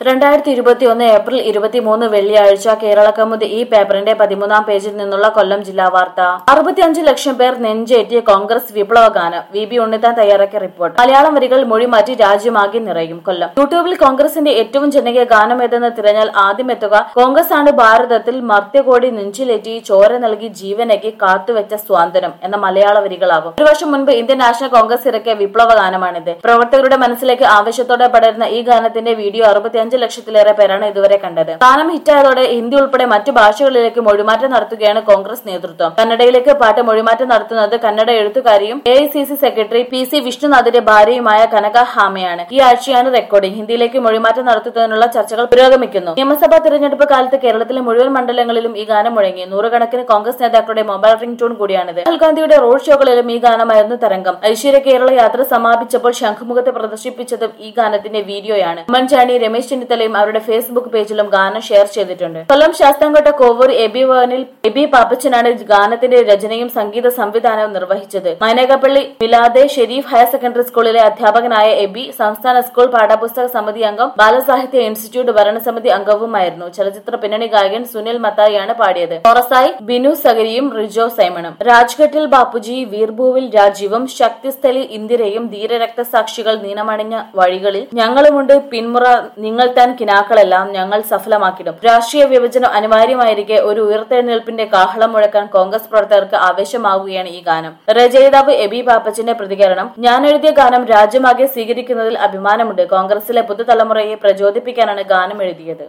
രണ്ടായിരത്തി ഇരുപത്തിയൊന്ന് ഏപ്രിൽ ഇരുപത്തിമൂന്ന് വെള്ളിയാഴ്ച കേരള കൗമുദി ഈ പേപ്പറിന്റെ പതിമൂന്നാം പേജിൽ നിന്നുള്ള കൊല്ലം ജില്ലാ വാർത്ത അറുപത്തിയഞ്ച് ലക്ഷം പേർ നെഞ്ചേറ്റിയ കോൺഗ്രസ് വിപ്ലവഗാനം വി ബി ഉണ്ണിത്താൻ തയ്യാറാക്കിയ റിപ്പോർട്ട് മലയാളം വരികൾ മൊഴിമാറ്റി രാജ്യമാകെ നിറയും കൊല്ലം യൂട്യൂബിൽ കോൺഗ്രസിന്റെ ഏറ്റവും ജനകീയ ഗാനം ഏതെന്ന് തിരഞ്ഞാൽ ആദ്യം എത്തുക കോൺഗ്രസ് ആണ് ഭാരതത്തിൽ മർത്യകോടി നെഞ്ചിലേറ്റി ചോര നൽകി ജീവനേക്ക് കാത്തുവെച്ച സ്വാതന്ത്ര്യം എന്ന മലയാള വരികളാവും ഒരു വർഷം മുൻപ് ഇന്ത്യൻ നാഷണൽ കോൺഗ്രസ് ഇറക്കിയ വിപ്ലവ ഗാനമാണിത് പ്രവർത്തകരുടെ മനസ്സിലേക്ക് ആവേശത്തോടെ പടരുന്ന ഈ ഗാനത്തിന്റെ വീഡിയോ അറുപത്തിയഞ്ച് ലക്ഷത്തിലേറെ പേരാണ് ഇതുവരെ കണ്ടത് ഗാനം ഹിറ്റായതോടെ ഹിന്ദി ഉൾപ്പെടെ മറ്റു ഭാഷകളിലേക്ക് മൊഴിമാറ്റം നടത്തുകയാണ് കോൺഗ്രസ് നേതൃത്വം കന്നഡയിലേക്ക് പാട്ട് മൊഴിമാറ്റം നടത്തുന്നത് കന്നഡ എഴുത്തുകാരിയും എ സെക്രട്ടറി പി സി വിഷ്ണുനാഥിന്റെ ഭാര്യയുമായ കനക ഹാമയാണ് ഈ ആഴ്ചയാണ് റെക്കോർഡിംഗ് ഹിന്ദിയിലേക്ക് മൊഴിമാറ്റം നടത്തുന്നതിനുള്ള ചർച്ചകൾ പുരോഗമിക്കുന്നു നിയമസഭാ തെരഞ്ഞെടുപ്പ് കാലത്ത് കേരളത്തിലെ മുഴുവൻ മണ്ഡലങ്ങളിലും ഈ ഗാനം മുഴങ്ങി നൂറുകണക്കിന് കോൺഗ്രസ് നേതാക്കളുടെ മൊബൈൽ റിംഗ് ടൂൺ കൂടിയാണിത് രാഹുൽ ഗാന്ധിയുടെ റോഡ് ഷോകളിലും ഈ ഗാനമായിരുന്നു തരംഗം ഐശ്വര്യ കേരള യാത്ര സമാപിച്ചപ്പോൾ ശംഖുമുഖത്ത് പ്രദർശിപ്പിച്ചതും ഈ ഗാനത്തിന്റെ വീഡിയോയാണ് ഉമ്മൻചാണ്ടി രമേശ് ചെന്നിത്തലയും അവരുടെ ഫേസ്ബുക്ക് പേജിലും ഗാനം ഷെയർ ചെയ്തിട്ടുണ്ട് കൊല്ലം ശാസ്താംകോട്ട കോവൂർ എബി ഭവനിൽ എബി പാപ്പച്ചനാണ് ഗാനത്തിന്റെ രചനയും സംഗീത സംവിധാനവും നിർവഹിച്ചത് മൈനകപ്പള്ളി മിലാദെ ഷെരീഫ് ഹയർ സെക്കൻഡറി സ്കൂളിലെ അധ്യാപകനായ എബി സംസ്ഥാന സ്കൂൾ പാഠപുസ്തക സമിതി അംഗം ബാലസാഹിത്യ ഇൻസ്റ്റിറ്റ്യൂട്ട് ഭരണസമിതി അംഗവുമായിരുന്നു ചലച്ചിത്ര പിന്നണി ഗായകൻ സുനിൽ മത്തായിയാണ് പാടിയത് കോറസായി ബിനു സഗരിയും റിജോ സൈമണും രാജ്ഘട്ടിൽ ബാപ്പുജി വീർഭൂവിൽ രാജീവും ശക്തിസ്ഥലിൽ ഇന്ദിരയും ധീരരക്തസാക്ഷികൾ നീനമണിഞ്ഞ വഴികളിൽ ഞങ്ങളുമുണ്ട് പിന്മുറ നിങ്ങൾ താൻ കിനാക്കളെല്ലാം ഞങ്ങൾ സഫലമാക്കിടും രാഷ്ട്രീയ വിഭജനം അനിവാര്യമായിരിക്കെ ഒരു ഉയർത്തെഴുന്നേൽപ്പിന്റെ കാഹളം മുഴക്കാൻ കോൺഗ്രസ് പ്രവർത്തകർക്ക് ആവേശമാവുകയാണ് ഈ ഗാനം രചയിതാവ് എബി പാപ്പച്ചന്റെ പ്രതികരണം ഞാൻ എഴുതിയ ഗാനം രാജ്യമാകെ സ്വീകരിക്കുന്നതിൽ അഭിമാനമുണ്ട് കോൺഗ്രസിലെ പുതുതലമുറയെ പ്രചോദിപ്പിക്കാനാണ് ഗാനം എഴുതിയത്